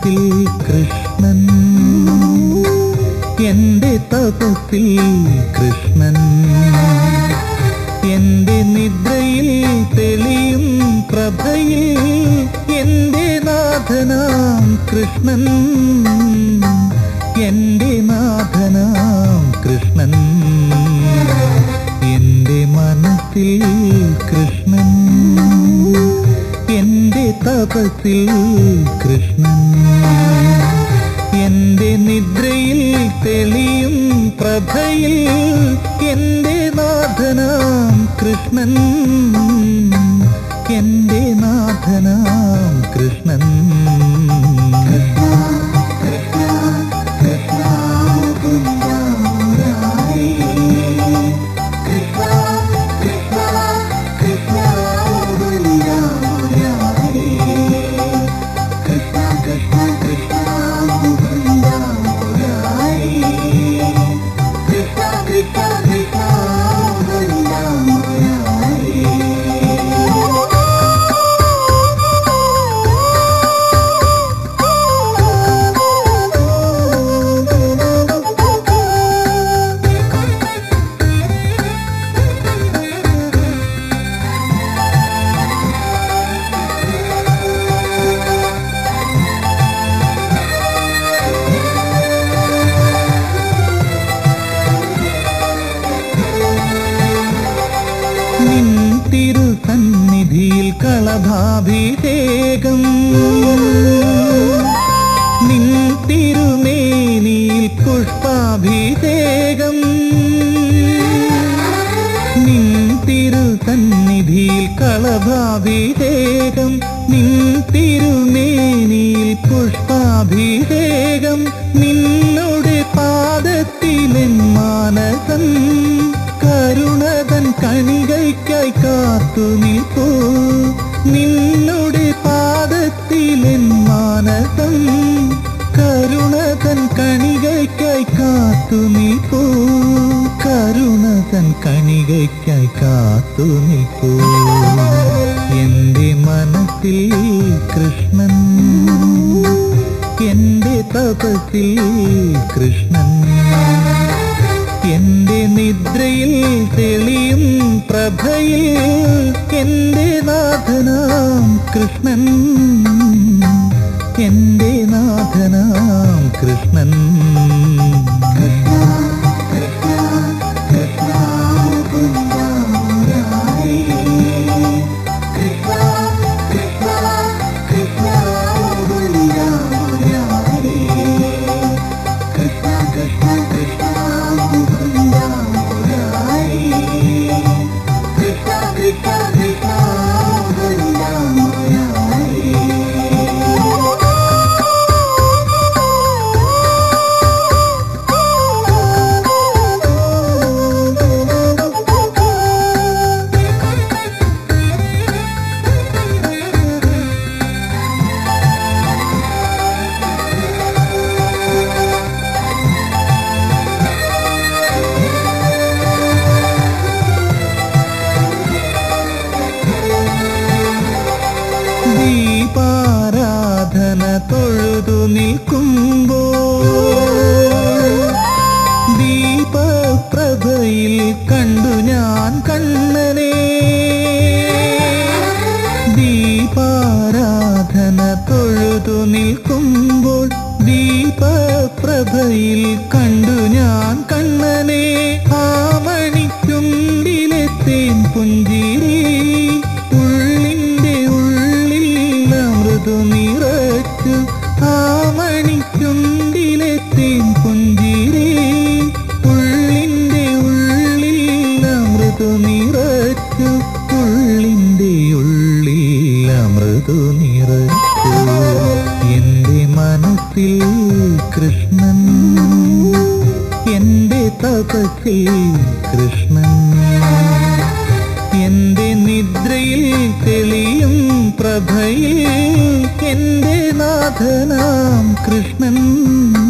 മനസ്സിൽ കൃഷ്ണൻ എന്റെ തപസ്സിൽ കൃഷ്ണൻ എന്റെ നിദ്രയിൽ തെളിയും പ്രഭയിൽ എന്റെ നാഥനാം കൃഷ്ണൻ എന്റെ നാഥനാം കൃഷ്ണൻ എന്റെ മനസ്സിൽ കൃഷ്ണൻ എന്റെ തപസ്സിൽ കൃഷ്ണൻ എന്റെ നിദ്രയിൽ തെളിയും പ്രഭയിൽ എന്റെ നാഥനാം കൃഷ്ണൻ എന്റെ നാഥനാം കൃഷ്ണൻ കൃഷ്ണ കൃഷ്ണ കൃഷ്ണ മുകുന്ദ മുരാരി. കൃഷ്ണ കൃഷ്ണ കൃഷ്ണ മുകുന്ദ മുരാരി. കൃഷ്ണ കൃഷ്ണ കൃഷ്ണ മുകുന്ദ മുരാരി. കൃഷ്ണ കൃഷ്ണ കൃഷ്ണ മുകുന്ദ മുരാരി. നിൻ തിരുസന്നിധിയിൽ കളഭാഭിഷേകം നിൻ തിരുമേനിയിൽ പുഷ്പാഭിഷേകം നിൻ തിരുസന്നിധിയിൽ കളഭാഭിഷേകം നിൻ തിരുമേനിയിൽ പുഷ്പാഭിഷേകം നിന്നോട് പാദത്തിലെൻ മാനസം കരുണതൻ കണികയ്ക്കായി കാത്തു നിൽപ്പൂ നിന്നോട് പാദത്തിലെൻ മാനസം കരുണതൻ കണികയ്ക്കായി കാത്തു നിൽപ്പൂ കരുണതൻ കണികയ്ക്കായി കാത്തു നിൽപ്പൂ എന്റെ മനസ്സിൽ കൃഷ്ണൻ എന്റെ തപസ്സിൽ കൃഷ്ണൻ എന്റെ നിദ്രയിൽ തെളിയും പ്രഭയിൽ എന്റെ നാഥനാം കൃഷ്ണൻ എന്റെ നാഥനാം കൃഷ്ണൻ കൃഷ്ണ കൃഷ്ണ കൃഷ്ണ മുകുന്ദ മുരാരി. കൃഷ്ണ കൃഷ്ണ കൃഷ്ണ മുകുന്ദ മുരാരി. കൃഷ്ണ കൃഷ്ണ കൃഷ്ണ മുകുന്ദ മുരാരി. കൃഷ്ണ കൃഷ്ണ കൃഷ്ണ മുകുന്ദ മുരാരി. ദീപാരാധന തൊഴുതു നിൽക്കുമ്പോ ദീപപ്രഭയിൽ കണ്ടു ഞാൻ കണ്ണനെ ദീപാരാധന തൊഴുതു നിൽക്കുമ്പോൾ ദീപപ്രഭയിൽ കണ്ടു ഞാൻ കണ്ണനെ ആമണിക്കുണ്ടിലെ തേൻ പുഞ്ചിരി ഉള്ളിൻ്റെ ഉള്ളിൽ അമൃതു നിറച്ചു ആമണിക്കുണ്ടിലെ തേൻ പുഞ്ചിരി ഉള്ളിൻ്റെ ഉള്ളിൽ അമൃതു നിറച്ചു ഉള്ളിൻ്റെ ഉള്ളിൽ അമൃതു നിറച്ചു എന്റെ മനസ്സിൽ കൃഷ്ണൻ എന്റെ തപസ്സിൽ കൃഷ്ണൻ എന്റെ നിദ്രയിൽ തെളിയും പ്രഭയിൽ എന്റെ നാഥനാം കൃഷ്ണൻ